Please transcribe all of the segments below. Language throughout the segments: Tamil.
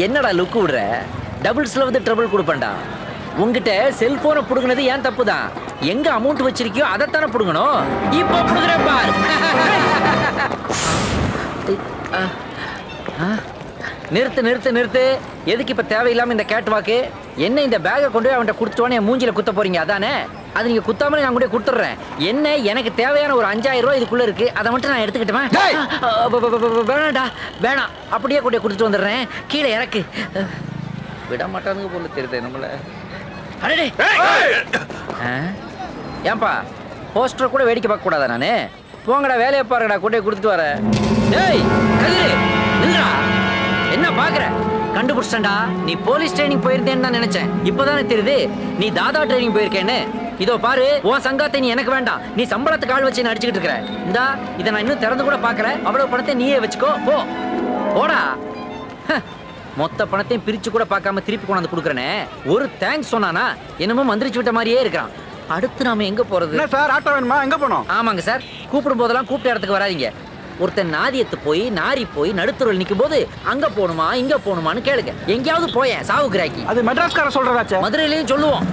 என்னடா லுக்கு விடுற டபுள்ஸ்ல வந்து ட்ரபிள் கொடுப்பேன்டா உங்ககிட்ட செல்போனை புடுங்கினது ஏன் தப்பு தான் எங்க அமௌண்ட் வச்சிருக்கியோ அதைத்தானே புடுங்கணும் இப்போ புடுங்குறேன் பார் ஆ, ஆ. நிறுத்து நிறுத்து நிறுத்து எதுக்கு இப்ப தேவையில்லாம இந்த கேட் வாக்கு என்ன இந்த பேக்கை கொண்டு போய் அவன்கிட்ட கொடுத்துட்டோன்னு என் மூஞ்சில குத்த போறீங்க அதானே அது நீங்க குத்தாமலே நான் கூட கொடுத்துட்றேன் என்ன எனக்கு தேவையான ஒரு அஞ்சாயிரம் ரூபாய் இதுக்குள்ள இருக்கு அதை மட்டும் நான் எடுத்துக்கிட்டுமா டேய்! வேணாம்டா வேணாம் அப்படியே கொண்டு போய் கொடுத்துட்டு வந்துடுறேன் கீழே இறக்கு விட மாட்டானுங்க போல தெரியுது நம்மள அடடே ஆ? ஏன்பா போஸ்டர் கூட வேடிக்கை பார்க்க கூடாதா நானு போங்கடா வேலையை பாருங்கடா கொண்டு போய் கொடுத்துட்டு வரேன் டேய் கதிரு நில்றா என்ன பாக்குற கண்டுபிடிச்சண்டா நீ போலீஸ் ட்ரைனிங் போயிருந்தேன்னு தான் நினைச்சேன் இப்பதானே தெரியுது நீ தாதா ட்ரைனிங் போயிருக்கேன்னு இதோ பாரு உன் சங்காத்தை நீ எனக்கு வேண்டாம் நீ சம்பளத்துக்கு ஆள் வச்சு நடிச்சுக்கிட்டு இருக்கிற இந்தா இதை நான் இன்னும் திறந்து கூட பார்க்கல அவ்வளவு பணத்தை நீயே வச்சுக்கோ போ போடா ஹ, மொத்த பணத்தையும் பிரிச்சு கூட பார்க்காம திருப்பி கொண்டாந்து கொடுக்குறேனே ஒரு தேங்க்ஸ் சொன்னானா என்னமோ மந்திரிச்சு விட்ட மாதிரியே இருக்கிறான் அடுத்து நாம எங்க போறது என்ன சார் ஆட்டோ வேணுமா எங்க போனோம் ஆமாங்க சார் கூப்பிடும் போதெல்லாம் கூப்பிட்ட இடத்துக்கு வராதீங்க ஒருத்தன் நாதியத்து போய் நாரி போய் நடுத்தருவில் நிற்கும் போது அங்க போகணுமா இங்க போகணுமான்னு கேளுங்க எங்கேயாவது போயேன் சாவு கிராக்கி அது மெட்ராஸ்கார சொல்றதாச்சே மதுரையிலையும் சொல்லுவோம்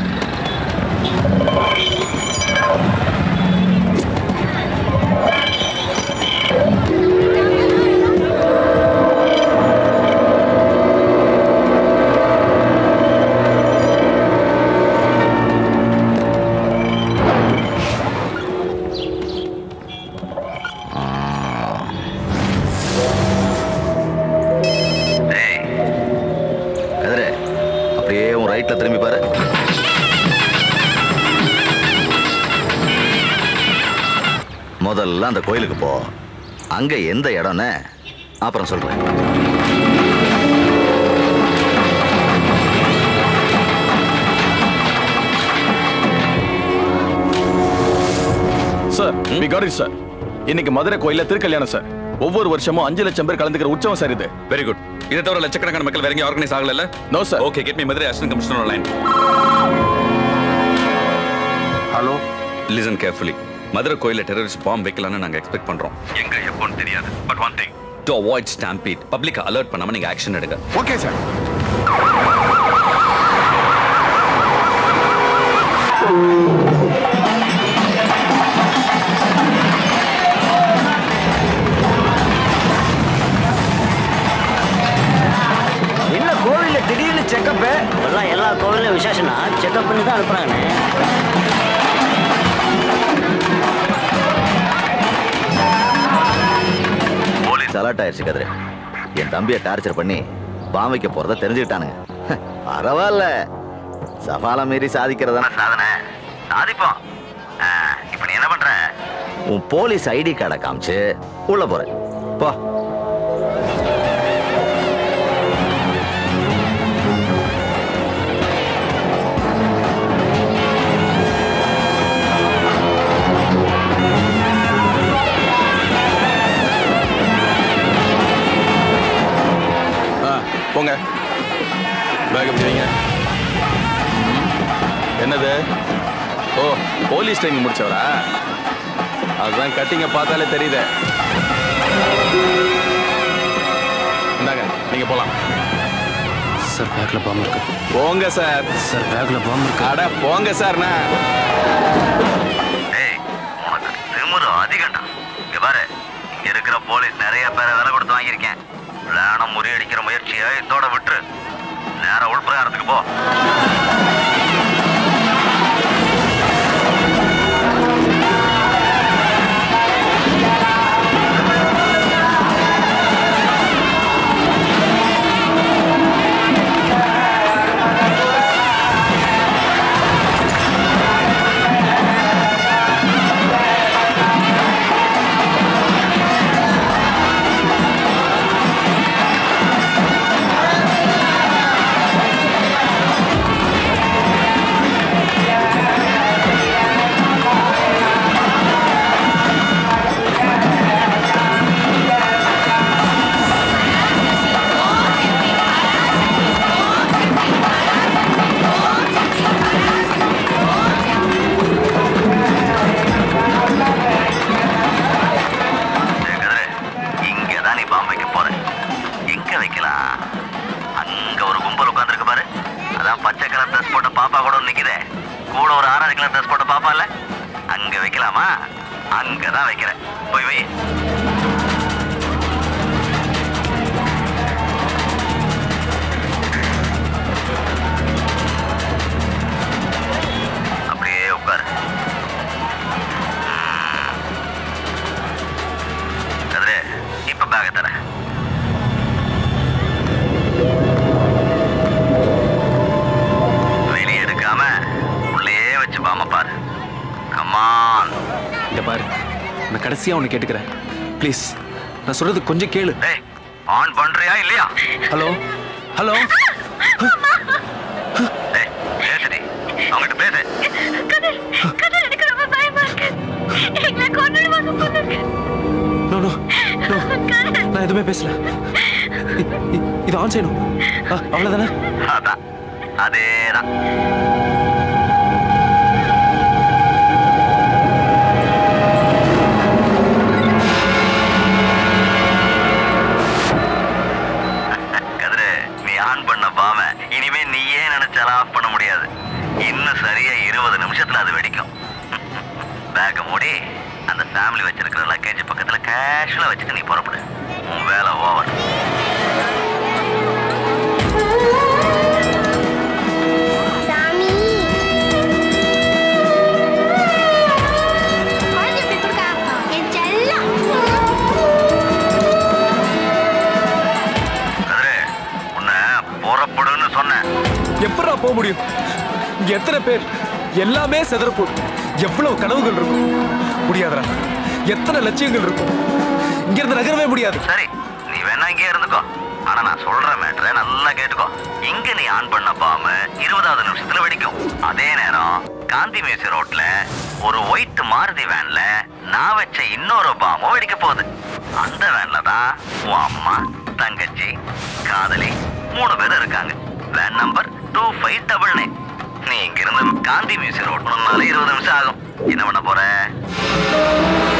ஏய் கதிரே அப்படியே உன் ரைட்ல திரும்பி பாரு முதல்ல அந்த கோயிலுக்கு போ அங்க எந்த இடம்னு அப்புறம் சொல்றேன் sir we got it sir இன்னைக்கு மதுரை கோயில்ல திருக்கல்யாணம் சார் ஒவ்வொரு வருஷமும் அஞ்சு லட்சம் பேர் கலந்துக்கிற உற்சவம் சார் இது வெரி குட் இதை தவிர லட்சக்கணக்கான மக்கள் வேற எங்கேயும் ஆர்கனைஸ் ஆகல no sir okay get me Madurai assistant commissioner line hello listen carefully Madurai கோயில டெரரிஸ்ட் பாம்பு வைக்கலாம்னு நாங்க எக்ஸ்பெக்ட் பண்றோம் எங்க எப்போன்னு தெரியாது but one thing to avoid stampede public alert பண்ணாம நீங்க ஆக்ஷன் எடுங்க ஓகே சார் என்ன கோவில்ல திடீர்னு செக்கப் இப்பெல்லாம் எல்லா கோவிலும் விசேஷம்னா செக்அப் பண்ணி தான் அனுப்புறாங்கண்ணே போலீஸ் அலர்ட் ஆயிடுச்சு கதிரே என் தம்பியை டார்ச்சர் பண்ணி பாம் வைக்க போறத தெரிஞ்சுக்கிட்டானுங்க பரவாயில்ல சவாலை மீறி சாதிக்கிறதான சாதனை சாதிப்போம் ஆ, இப்ப நீ என்ன பண்ற உன் போலீஸ் ஐடி கார்டை காமிச்சு உள்ள போற போ ஆ போங்க பேக் எப்படி வைங்க என்னது ஓ போலீஸ் ட்ரைனிங் முடிச்சவரா அதுதான் கட்டிங்க பார்த்தாலே தெரியுது இந்தாங்க நீங்க போலாம் சார் பேக்ல பாம்பு இருக்கு போங்க சார் சார் பேக்ல பாம்பு இருக்கு அட போங்க சார்ண்ணா ஏய் உனக்கு திமிரு அதிகம்டா இங்க பாரு இங்க இருக்கிற போலீஸ் நிறைய பேரை விலை கொடுத்து வாங்கியிருக்கேன் பிளான முறியடிக்கிற முயற்சியை இதோட விட்டுரு நேரா உள்பிரகாரத்துக்கு போ ஆ அதான் பச்சை கலர் ட்ரெஸ் போட்ட பாப்பா கூட ஒண்ணு நிக்குதே கூட ஒரு ஆரஞ்சு கலர் ட்ரெஸ் போட்ட பாப்பா இல்ல அங்க வைக்கலாமா அங்கதான் வைக்கிறேன் போய் வை அப்படியே உட்காரு ம். கதிரே இப்ப பேக தரேன் வெளியே எடுக்காம உள்ளே வச்சு பாம பாரு கமான் இந்த பாரு நான் கடைசியா உன்னை கேட்டுக்கிறேன் ப்ளீஸ் நான் சொல்றது கொஞ்சம் கேளு டேய் ஆன் பண்றியா இல்லையா ஹலோ ஹலோ டேய் பேசுடி அவங்ககிட்ட பேசு கதிர் கதிர் எனக்கு ரொம்ப பயமா இருக்கு எங்களை கொண்டுடுவாங்க போல இருக்கு நோ நோ நோ நான் எதுவுமே பேசல இ- இ- இது ஆன் செய்யணும் ஆ, அவ்வளவுதானே அதான் அதேதான் கதிரு நீ ஆன் பண்ண பாம இனிமே நீயே நினைச்சாலும் ஆஃப் பண்ண முடியாது இன்னும் சரியா இருபது நிமிஷத்துல அது வெடிக்கும் பேக்க மூடி அந்த ஃபேமிலி வச்சிருக்கிற லக்கேஜ் பக்கத்துல கேஷுவலா வச்சுட்டு நீ புறப்படு உன் வேலை ஓவர் சாமி குழந்தை எப்படி கொடுக்கா என் செல்லம் கதிரு உன்னை புறப்படுன்னு சொன்னேன் எப்படா போக முடியும் இங்க எத்தனை பேர் எல்லாமே செதற போகுது எவ்வளவு கனவுகள் இருக்கும் முடியாதுடா எத்தனை லட்சியங்கள் இருக்கும் இங்க இருந்து நகரவே முடியாது சரி நீ வேணா இங்கே இருந்துக்கோ ஆனா நான் சொல்ற மேட்ரை நல்லா கேட்டுக்கோ இங்க நீ ஆன் பண்ண பாம்பு இருபதாவது நிமிஷத்துல வெடிக்கும் அதே நேரம் காந்தி மியூசியம் ரோட்ல ஒரு ஒயிட் மாருதி வேன்ல நான் வச்ச இன்னொரு பாம்பும் வெடிக்க போகுது அந்த வேன்ல தான் உன் அம்மா தங்கச்சி காதலி மூணு பேர் இருக்காங்க van number two five double nine நீ இங்கிருந்து காந்தி மியூசியம் ரோட் போனாலே இருபது நிமிஷம் ஆகும் என்ன பண்ண போற